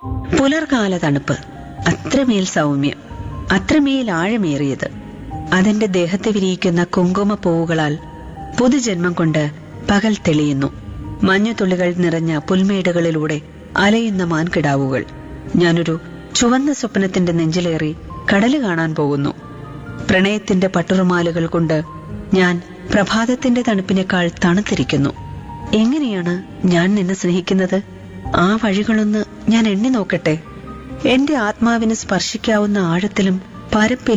പുലർകാല തണുപ്പ് അത്രമേൽ സൗമ്യം അത്രമേൽ ആഴമേറിയത് അതെന്റെ ദേഹത്ത് വിരിയിക്കുന്ന കുങ്കുമ പൂവുകളാൽ പുതുജന്മം കൊണ്ട് പകൽ തെളിയുന്നു മഞ്ഞുതുള്ളികൾ നിറഞ്ഞ പുൽമേടുകളിലൂടെ അലയുന്ന മാൻകിടാവുകൾ ഞാനൊരു ചുവന്ന സ്വപ്നത്തിന്റെ നെഞ്ചിലേറി കടല് കാണാൻ പോകുന്നു പ്രണയത്തിന്റെ പട്ടുറുമാലുകൾ കൊണ്ട് ഞാൻ പ്രഭാതത്തിന്റെ തണുപ്പിനേക്കാൾ തണുത്തിരിക്കുന്നു എങ്ങനെയാണ് ഞാൻ നിന്നെ സ്നേഹിക്കുന്നത് ആ വഴികളൊന്ന് ഞാൻ എണ്ണി നോക്കട്ടെ എന്റെ ആത്മാവിന് സ്പർശിക്കാവുന്ന ആഴത്തിലും പരപ്പിലും